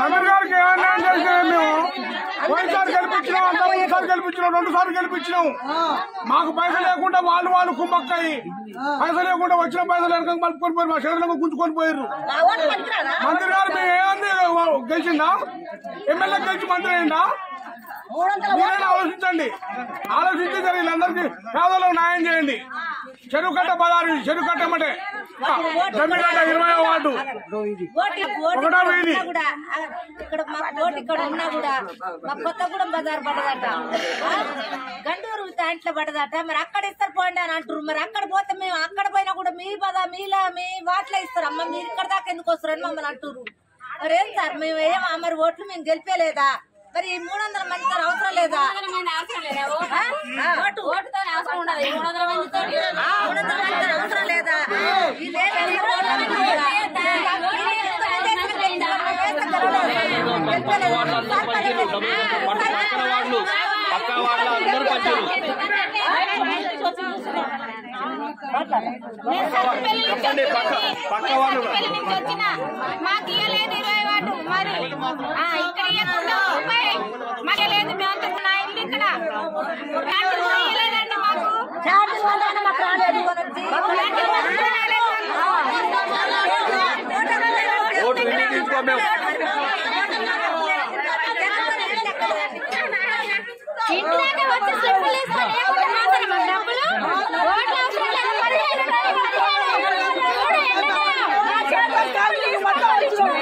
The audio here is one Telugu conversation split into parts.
సమీర్ గారికి ఏ అన్యాయం చేసినాం మేము పోయినసారి గెలిపించినాం అంతా ఒకసారి గెలిపించినాం రెండు సార్లు గెలిపించినాం మాకు పైసలు లేకుండా వాళ్ళు వాళ్ళు కుమ్మక్కయి పైసలు లేకుండా వచ్చిన పైసలు వెనక మలుపుకొని పోయి మా చేతులకు గుంజుకొని పోయారు మంత్రి గారు మేము ఏమంది గెలిచిందా ఎమ్మెల్యే గెలిచి మంత్రి అయిందా మీరైనా ఆలోచించండి ఆలోచించి జర వీళ్ళందరికీ పేదలకు న్యాయం చేయండి చెరువు కట్ట పదారు చెరువు కట్టమంటే జమ్మిగడ్డ ఇరవై వార్డు ఓటు ఓటు ఒకటో వీధి. ఉన్నా కూడా ఆ, ఇక్కడ మా ఓటు ఇక్కడ ఉన్నా కూడా మా కొత్తగూడెం బజార్ పడదట ఆ, గండూరు దాంట్లో పడదట మరి అక్కడ ఇస్తారు పోండి అని అంటారు మరి అక్కడ పోతే మేము అక్కడ పోయినా కూడా మీ బదా మీలా మీ వాటిలో ఇస్తారు అమ్మ మీరు ఇక్కడ దాకా ఎందుకు వస్తారని మమ్మల్ని అంటారు మరి ఏం సార్ మేము ఏం ఆ మరి ఓట్లు మేము గెలిపేలేదా మరి ఈ మూడు వందల మంది అవసరం లేదా ఆ? ఓటు ఓటుతో అవసరం ఉండదు ఈ మూడు వందల మందితో మూడు వందల మందితో అవసరం లేదా వీళ్ళేమి ఈ ఓట్ల మీద కూడా. పక్క వాళ్ళు అందరూ పంచారు చెప్పండి పక్క పక్క వాళ్ళు మాకు ఇయ్యలేదు ఇరవై వాటు మరి ఆ, ఇక్కడ ఇయ్యకుండా ముప్పై మాకు లేదు మేము అంతా నా ఇల్లు ఇక్కడ కరెంటు కూడా ఇయ్యలేదండి మాకు చార్జీలు వల్లనే మాకు రాలేదు కొనొచ్చి. ఓటు వినియోగించుకో మేము ఇంట్లోనే వచ్చి స్లిప్పులు ఇస్తారు. లేకుంటే మాత్రం మాకు డబ్బులు ఓట్ల అవసరం లేదు. పదిహేను ఉన్నాయి, పదిహేను. చూడు, ఎన్నున్నాయో. మా చేతులు కాళ్ళు మొత్తం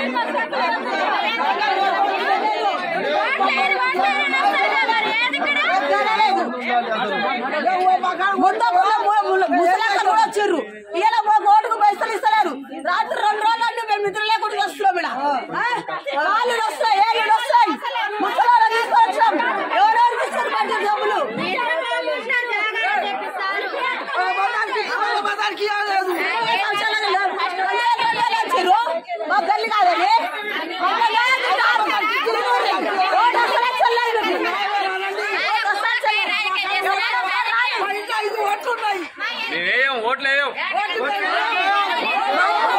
ఓట్లేదు, ఓట్లేదు, వస్తారు మరి ఏది ఇక్కడ? ముసలక్కలు కూడా వచ్చారు ఇలా మాకు ఓటుకు పైసలు ఇస్తలేరు రాత్రి రెండు రోజులు అంటే మేము నిద్ర లేకుండా వస్తున్నాం ఇక్కడ కాళ్ళు వస్తాయి ఏళ్ళు వస్తాయి ముసలాళ్ళు తీసుకొచ్చాం ఎవరెవరు ఇస్తారు మంచి డబ్బులు మా గల్లి కాదండి రోడ్డు అసలే చెల్లదు మేమేం ఓట్లు వేయం ఓట్లు